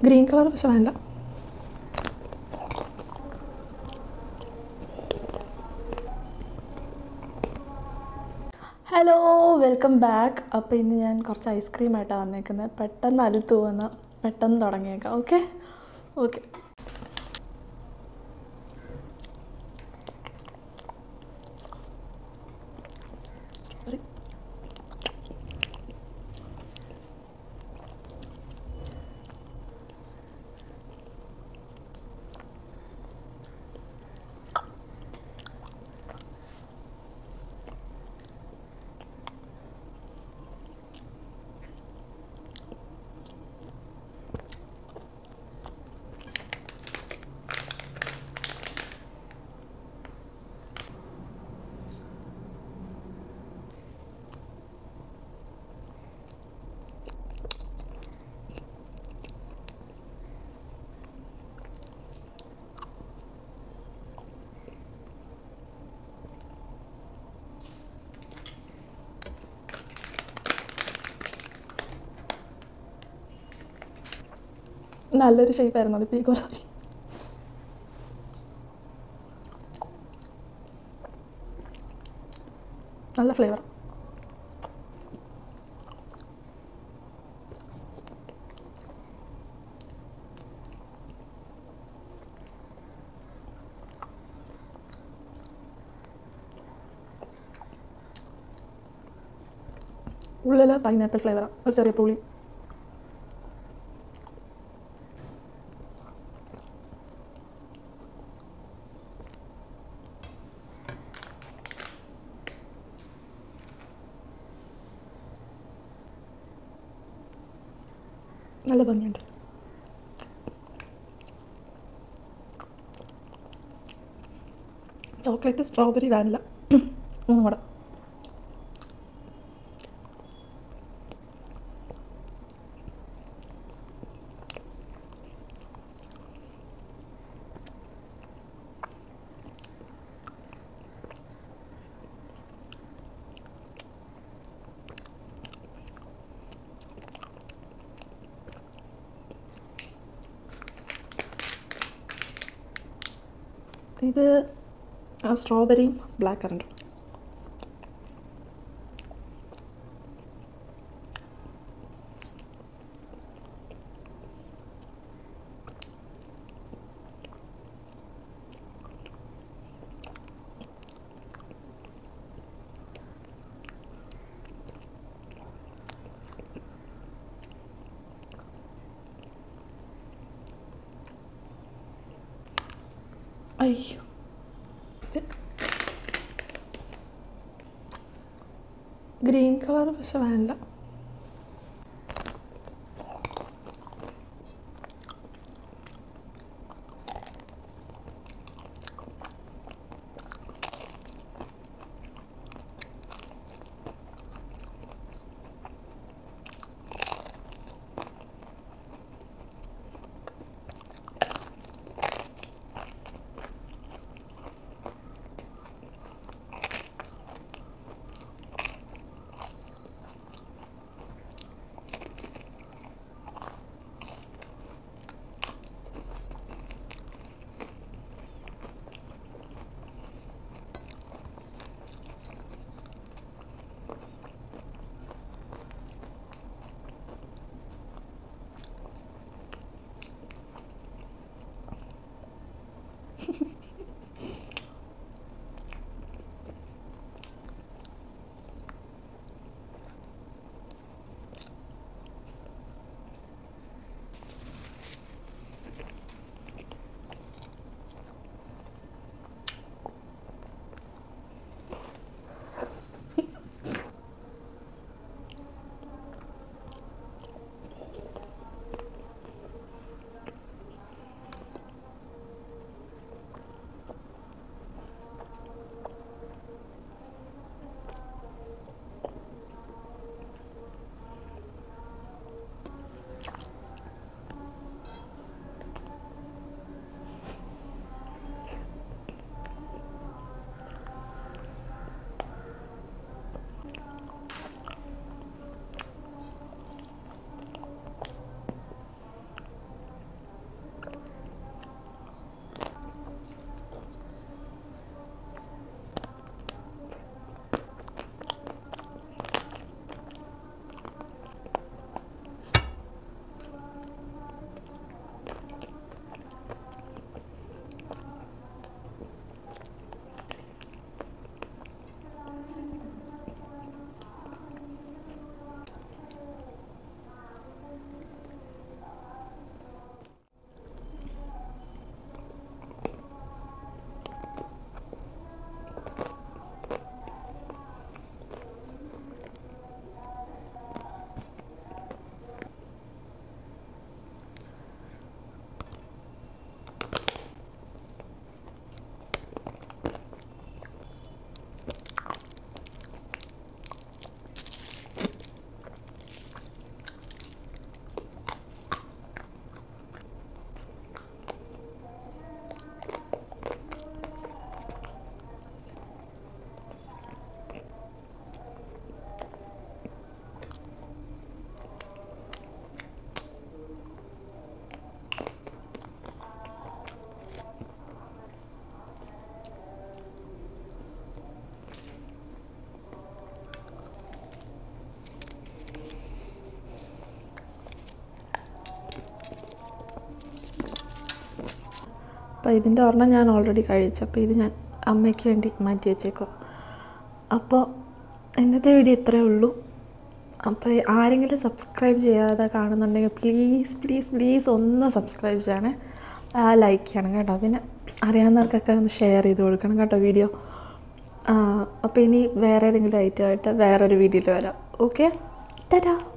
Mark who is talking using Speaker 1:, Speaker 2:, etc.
Speaker 1: green colour പക്ഷെ വേണ്ട hello welcome back അപ്പോൾ ഇന്ന് ഞാൻ കുറച്ച് ഐസ്ക്രീം ആയിട്ടാണ് വന്നേക്കുന്നത് പെട്ടെന്ന് അലുത്തു വന്ന് പെട്ടെന്ന് തുടങ്ങിയേക്കാം ഓക്കെ ഓക്കെ നല്ലൊരു ഷേപ്പായിരുന്നു അത് പീക്കോലായി നല്ല ഫ്ലേവർ ഉള്ളിൽ പൈനാപ്പിൾ ഫ്ലേവറാണ് ഒരു ചെറിയ പുളി നല്ല ഭംഗിയുണ്ട് ചോക്ലേറ്റ് സ്ട്രോബെറി വാനില മൂന്നും കൂടെ ഇത് സ്ട്രോബെറിയും ബ്ലാക്ക് കറണ്ടും അയ്യോ ഇത് ഗ്രീൻ കളർ പക്ഷെ വേണ്ട അപ്പോൾ ഇതിൻ്റെ ഒരെണ്ണം ഞാൻ ഓൾറെഡി കഴിച്ചു അപ്പോൾ ഇത് ഞാൻ അമ്മയ്ക്ക് വേണ്ടി മാറ്റി വെച്ചേക്കോ അപ്പോൾ ഇന്നത്തെ വീഡിയോ ഇത്രയേ ഉള്ളൂ അപ്പോൾ ആരെങ്കിലും സബ്സ്ക്രൈബ് ചെയ്യാതെ കാണുന്നുണ്ടെങ്കിൽ പ്ലീസ് പ്ലീസ് പ്ലീസ് ഒന്ന് സബ്സ്ക്രൈബ് ചെയ്യണേ ലൈക്ക് ചെയ്യണം കേട്ടോ പിന്നെ അറിയാവുന്നവർക്കൊക്കെ ഒന്ന് ഷെയർ ചെയ്ത് കൊടുക്കണം കേട്ടോ വീഡിയോ അപ്പോൾ ഇനി വേറെ ഏതെങ്കിലും ഐറ്റമായിട്ട് വേറൊരു വീഡിയോയിൽ വരാം ഓക്കെ ടാറ്റാ